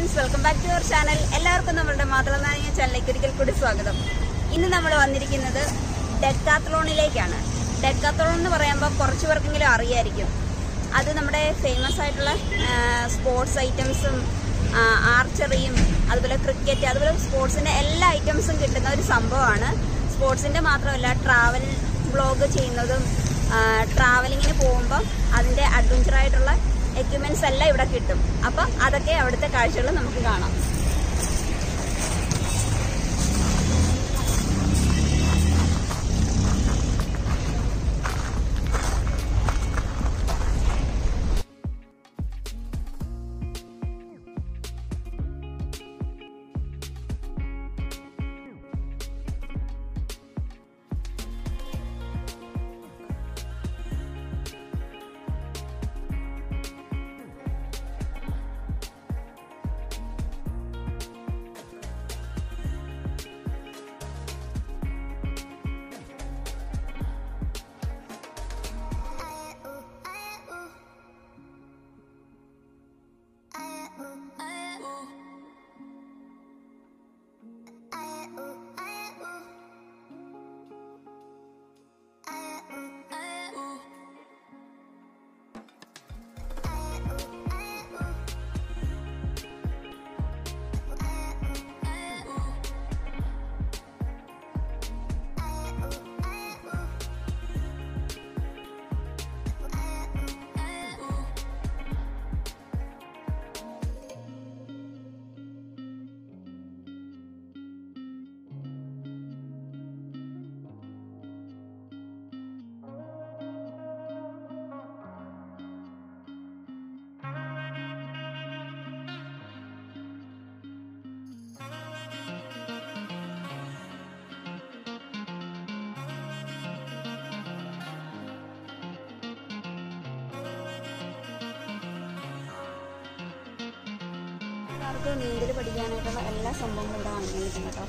Friends welcome back to our channel എല്ലാവർക്കും നമ്മുടെ മാതൃനായ ചാനലിലേക്ക് ഒരിക്കൽ കൂടി സ്വാഗതം ഇന്ന് നമ്മൾ വന്നിരിക്കുന്നത് ഡെക്കാത്ലോണിലേക്കാണ് ഡെക്കാത്ലോൺ എന്ന് പറയുമ്പോൾ കുറച്ച് പേർക്കെങ്കിലും അറിയായിരിക്കും അത് നമ്മുടെ ഫേമസ് ആയിട്ടുള്ള സ്പോർട്സ് ഐറ്റംസും ആർച്ചറിയും അതുപോലെ ക്രിക്കറ്റ് അതുപോലെ സ്പോർട്സിന്റെ എല്ലാ ഐറ്റംസും കിട്ടുന്ന ഒരു സംഭവമാണ് സ്പോർട്സിന്റെ മാത്രമല്ല ട്രാവൽ ബ്ലോഗ് ചെയ്യുന്നതും ട്രാവലിങ്ങിന് പോകുമ്പോൾ അതിന്റെ അഡ്വഞ്ചർ ആയിട്ടുള്ള എക്യുപ്മെന്റ്സ് എല്ലാം ഇവിടെ കിട്ടും അപ്പം അതൊക്കെ അവിടുത്തെ കാഴ്ചകൾ നമുക്ക് കാണാം എല്ലാവർക്കും നീന്തൽ പഠിക്കാനായിട്ടുള്ള എല്ലാ സംഭവങ്ങളും ഇവിടെ വാങ്ങിക്കാൻ കിട്ടും കേട്ടോ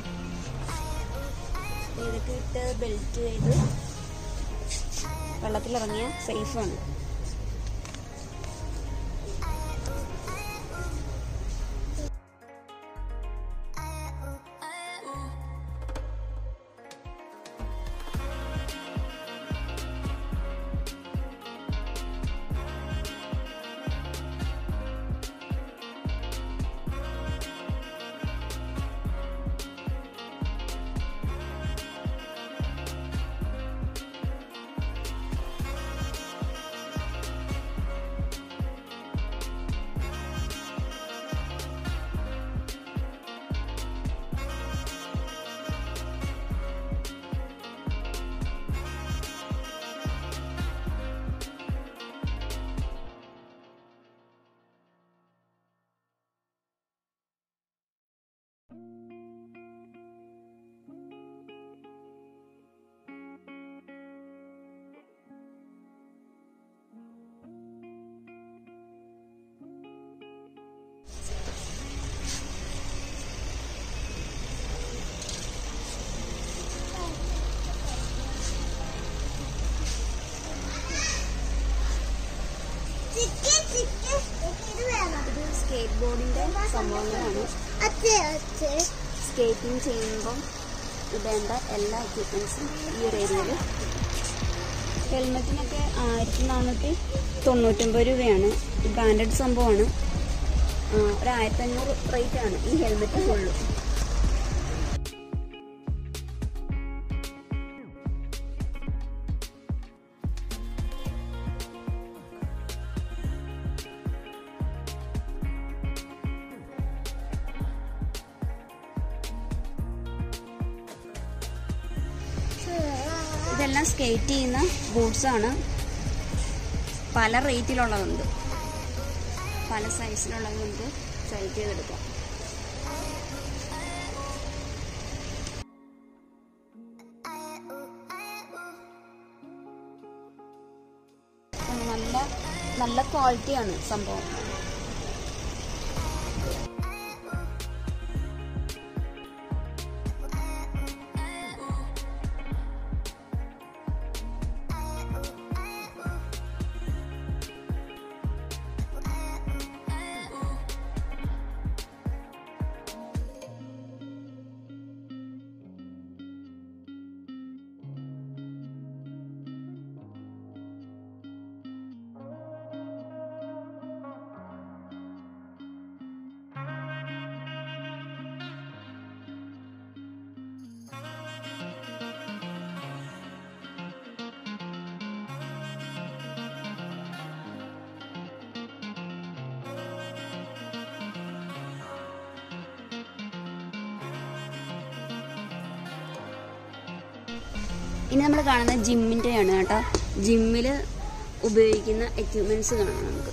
ഇതൊക്കെ ഇട്ട് ബെൽറ്റ് ചെയ്ത് വെള്ളത്തിലിറങ്ങിയ സേഫാണ് ഇത് സ്കേറ്റ് ബോർഡിന്റെ സംഭവങ്ങളാണ് സ്കേറ്റിംഗ് ചെയ്യുമ്പം ഇടേണ്ട എല്ലാ എക്യുപ്മെന്റ്സും ഈ ഒരു ഏരിയയിൽ ഹെൽമെറ്റിനൊക്കെ ആയിരത്തി നാനൂറ്റി തൊണ്ണൂറ്റൊമ്പത് രൂപയാണ് ബ്രാൻഡഡ് സംഭവമാണ് ആ, ഒരു ആയിരത്തി അഞ്ഞൂറ് റേറ്റ് ആണ് ഈ ഹെൽമെറ്റ് ഫുള്ള് ഇതെല്ലാം സ്കേറ്റ് ചെയ്യുന്ന ബൂട്ട്സ് ആണ് പല റേറ്റിലുള്ളതുണ്ട് പല സൈസിലുള്ളത് നമുക്ക് സെലക്ട് ചെയ്തെടുക്കാം നല്ല നല്ല ക്വാളിറ്റിയാണ് സംഭവം ഇനി നമ്മൾ കാണുന്നത് ജിമ്മിൻ്റെയാണ് കേട്ടോ ജിമ്മിൽ ഉപയോഗിക്കുന്ന എക്യുപ്മെൻറ്റ്സ് കാണാം നമുക്ക്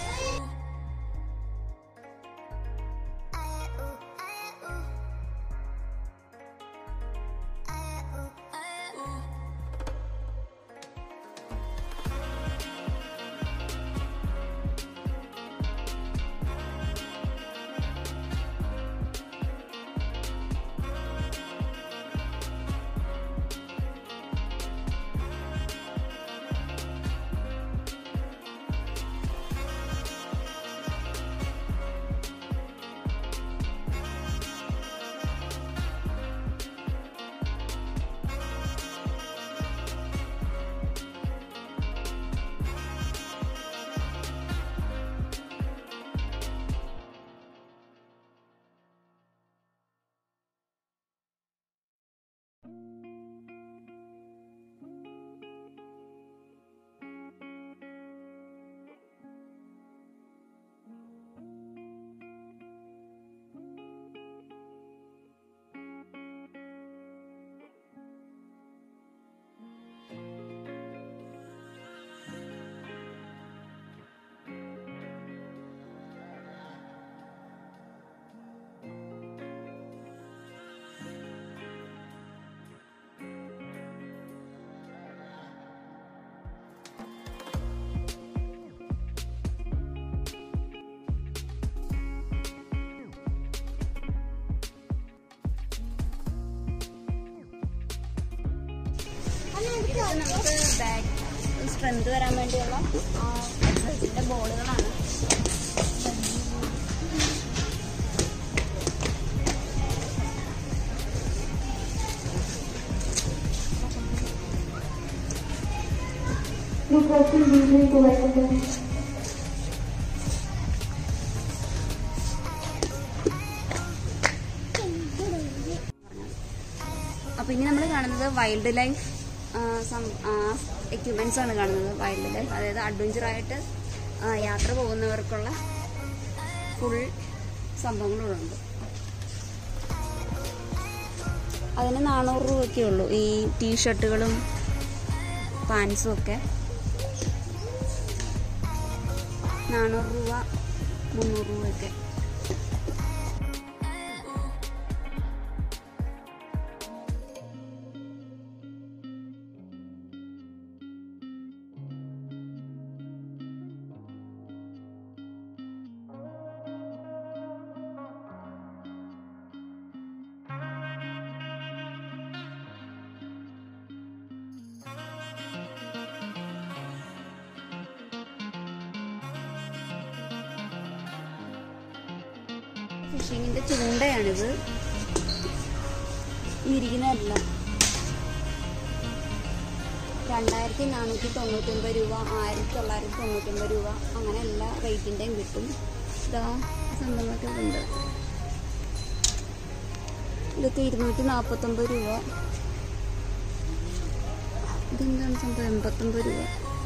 ഇത് നമുക്ക് ബാക്ക് സ്ട്രെങ്ത് വരാൻ വേണ്ടിയുള്ള എക്സസൈസിന്റെ ബോളുകളാണ് Nous pensons vivre pour la compagnie. അപ്പൊ ഇനി നമ്മൾ കാണുന്നത് വൈൽഡ് ലൈഫ് എക്യുപ്മെന്റ്സ് ആണ് കാണുന്നത് വൈൽഡ് ലൈഫ് അതായത് അഡ്വഞ്ചർ ആയിട്ട് ആ, യാത്ര പോകുന്നവർക്കുള്ള ഫുൾ സംഭവങ്ങളുണ്ട് അതിന് നാനൂറ് രൂപയൊക്കെ ഉള്ളൂ ഈ ടീഷർട്ടുകളും പാൻസും ഒക്കെ നാനൂറ് രൂപ മുന്നൂറ് രൂപയൊക്കെ ഫിഷിങ്ങിന്റെ ചൂണ്ടയാണിത് ഈ ഇരിക്കുന്നതല്ല രണ്ടായിരത്തി നാനൂറ്റി തൊണ്ണൂറ്റൊമ്പത് രൂപ ആയിരത്തി തൊള്ളായിരത്തി തൊണ്ണൂറ്റൊമ്പത് രൂപ അങ്ങനെ എല്ലാ റേറ്റിൻ്റെയും കിട്ടും ഇതാ സംഭവങ്ങളൊക്കെ ഉണ്ട് ഇതൊക്കെ ഇരുന്നൂറ്റി നാൽപ്പത്തൊമ്പത് രൂപ ഇതെന്താണ് സംഭവം എൺപത്തൊമ്പത് രൂപ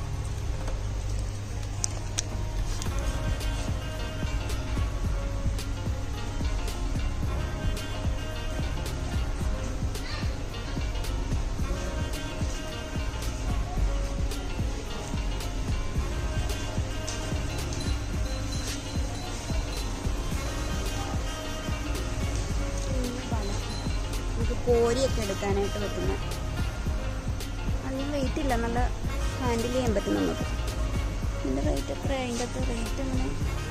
പല നമുക്ക് കോരിയൊക്കെ എടുക്കാനായിട്ട് പറ്റുന്ന നല്ല വെയിറ്റ് ഇല്ല നല്ല ഹാൻഡിൽ ചെയ്യാൻ പറ്റും നമുക്ക് ഇതിൻ്റെ റേറ്റ് എത്ര അതിൻ്റെ അകത്ത് റേറ്റ് അങ്ങനെ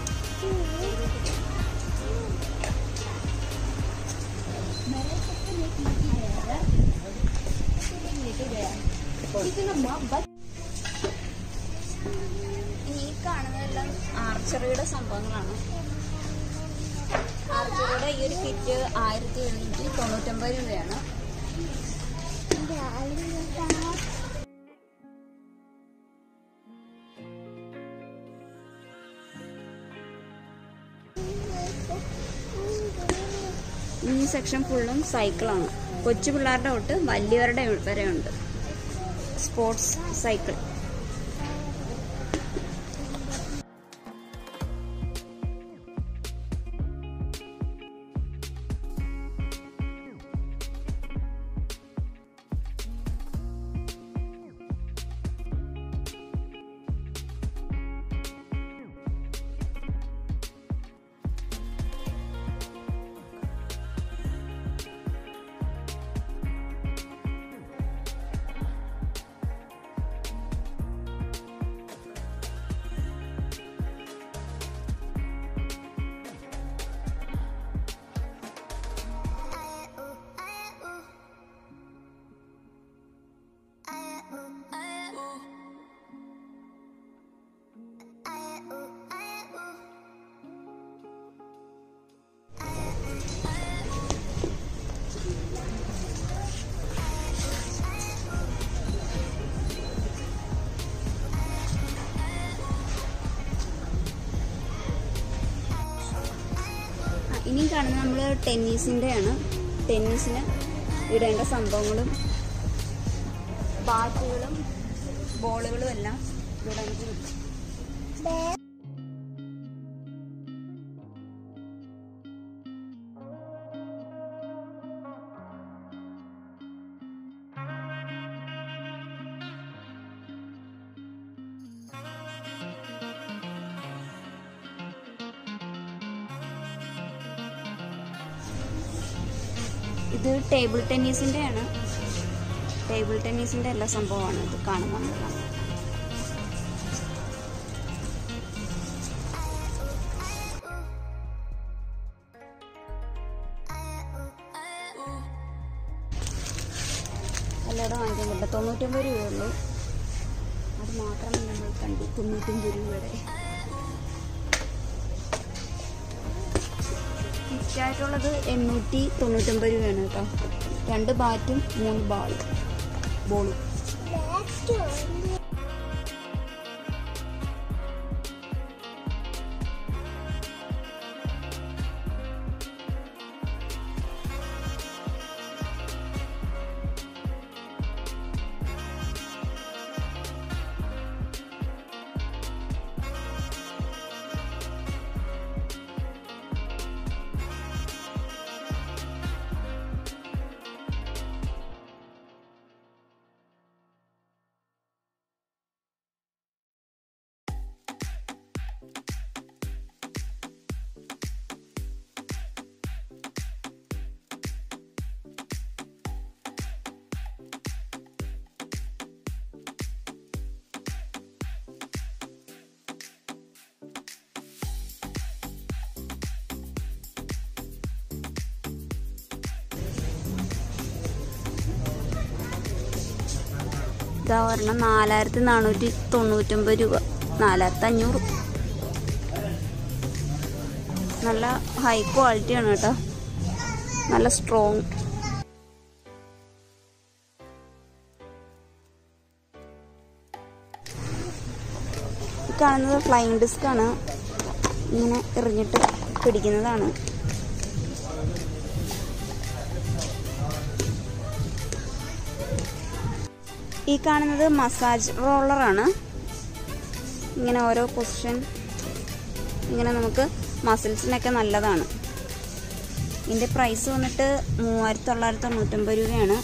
ഈ കാണുന്നതെല്ലാം ആർച്ചറിയുടെ സംഭവങ്ങളാണ് ആർച്ചറിയുടെ ഈ ഒരു കിറ്റ് ആയിരത്തി എഴുന്നൂറ്റി തൊണ്ണൂറ്റൊമ്പത് രൂപയാണ് ഈ സെക്ഷൻ ഫുള്ളും സൈക്കിളാണ് കൊച്ചു പിള്ളേരുടെ തൊട്ട് വലിയവരുടെ വരെ ഉണ്ട് സ്പോർട്സ് സൈക്കിൾ ഇനി കാണുന്നത് നമ്മൾ ടെന്നീസിൻ്റെ ആണ് ടെന്നീസിന് ഇടേണ്ട സംഭവങ്ങളും ബാറ്റുകളും ബോളുകളും എല്ലാം ഇവിടെ നമുക്ക് കിട്ടും ഇത് ടേബിൾ ടെന്നീസിന്റെ ആണ് ടേബിൾ ടെന്നീസിന്റെ എല്ലാ സംഭവമാണ് ഇത് കാണുന്നത് എല്ലായിടും വാങ്ങിക്കാൻ കിട്ടും തൊണ്ണൂറ്റൊമ്പത് രൂപയുള്ളൂ അത് മാത്രമേ നമ്മൾ കണ്ടു തൊണ്ണൂറ്റൊമ്പത് രൂപയുടെ ഫിക്റ്റായിട്ടുള്ളത് എണ്ണൂറ്റി തൊണ്ണൂറ്റൊമ്പത് രൂപയാണ് കേട്ടോ രണ്ട് ബാറ്റും മൂന്ന് ബാളും ബോളും ഇതാ ഒരെണ്ണം നാലായിരത്തി നാനൂറ്റി തൊണ്ണൂറ്റൊമ്പത് രൂപ നാലായിരത്തി അഞ്ഞൂറ് നല്ല ഹൈ ക്വാളിറ്റിയാണ് കേട്ടോ നല്ല സ്ട്രോങ് ഈ കാണുന്നത് ഫ്ലൈങ് ഡിസ്ക് ആണ് ഇങ്ങനെ എറിഞ്ഞിട്ട് പിടിക്കുന്നതാണ് ഈ കാണുന്നത് മസാജ് റോളറാണ് ഇങ്ങനെ ഓരോ പൊസിഷൻ ഇങ്ങനെ നമുക്ക് മസിൽസിനൊക്കെ നല്ലതാണ് ഇതിൻ്റെ പ്രൈസ് വന്നിട്ട് മൂവായിരത്തി തൊള്ളായിരത്തി തൊണ്ണൂറ്റൊമ്പത് രൂപയാണ്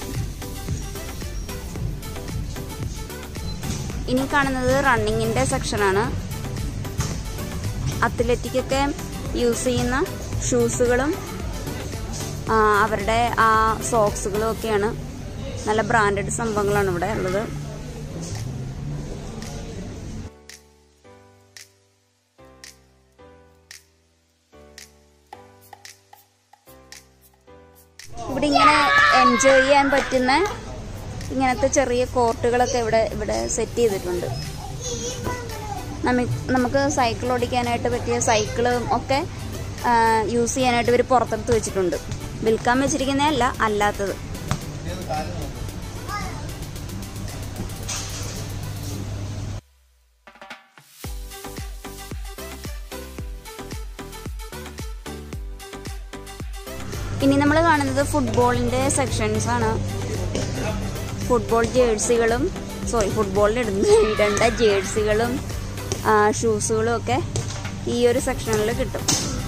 ഇനി കാണുന്നത് റണ്ണിങ്ങിൻ്റെ സെക്ഷനാണ് അത്ലറ്റിക്കൊക്കെ യൂസ് ചെയ്യുന്ന ഷൂസുകളും ആ, അവരുടെ ആ സോക്സുകളും ഒക്കെയാണ് നല്ല ബ്രാൻഡഡ് സംഭവങ്ങളാണ് ഇവിടെ ഉള്ളത് ഇവിടെ ഇങ്ങനെ എൻജോയ് ചെയ്യാൻ പറ്റുന്ന ഇങ്ങനത്തെ ചെറിയ കോർട്ടുകളൊക്കെ ഇവിടെ ഇവിടെ സെറ്റ് ചെയ്തിട്ടുണ്ട് നമ്മ- നമുക്ക് സൈക്കിൾ ഓടിക്കാനായിട്ട് പറ്റിയ സൈക്കിളും ഒക്കെ യൂസ് ചെയ്യാനായിട്ട് ഇവർ പുറത്തെടുത്ത് വെച്ചിട്ടുണ്ട് വിൽക്കാൻ വെച്ചിരിക്കുന്നതല്ല അല്ലാത്തത് ഇനി നമ്മൾ കാണുന്നത് ഫുട്ബോളിൻ്റെ സെക്ഷൻസ് ആണ് ഫുട്ബോൾ ജേഴ്സികളും സോറി ഫുട്ബോളിൽ ഇടുന്ന ഇടേണ്ട ജേഴ്സികളും ഷൂസുകളും ഒക്കെ ഈ ഒരു സെക്ഷനിൽ കിട്ടും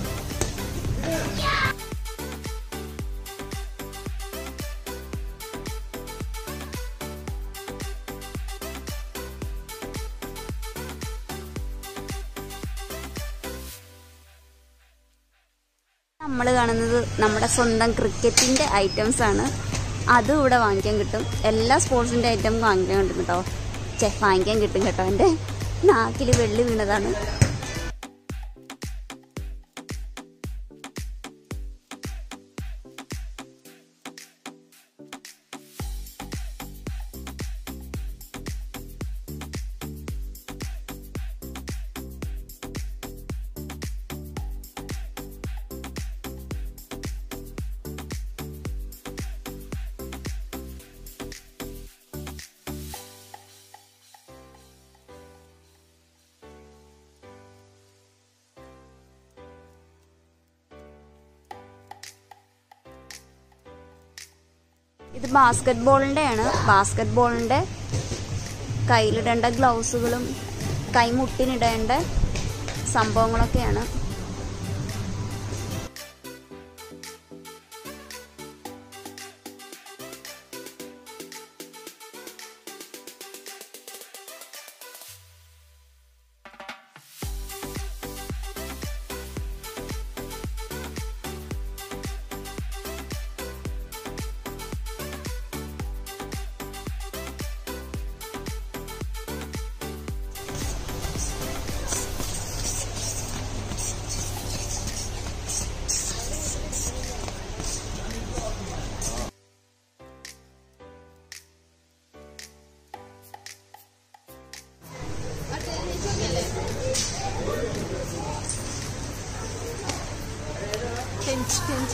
നമ്മൾ കാണുന്നത് നമ്മുടെ സ്വന്തം ക്രിക്കറ്റിന്റെ ഐറ്റംസ് ആണ് അതും ഇവിടെ വാങ്ങിക്കാൻ കിട്ടും എല്ലാ സ്പോർട്സിന്റെ ഐറ്റം വാങ്ങിക്കാൻ കിട്ടും കേട്ടോ ചെ വാങ്ങിക്കാൻ കിട്ടും കേട്ടോ എൻ്റെ നാക്കിൽ വെള്ളി വീണതാണ് ഇത് ബാസ്കറ്റ് ബോളിൻ്റെ ആണ് ബാസ്കറ്റ് ബോളിൻ്റെ കയ്യിലിടേണ്ട ഗ്ലൗസുകളും കൈമുട്ടിനിടേണ്ട സംഭവങ്ങളൊക്കെയാണ് pinch, pinch.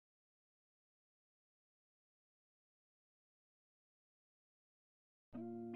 thank you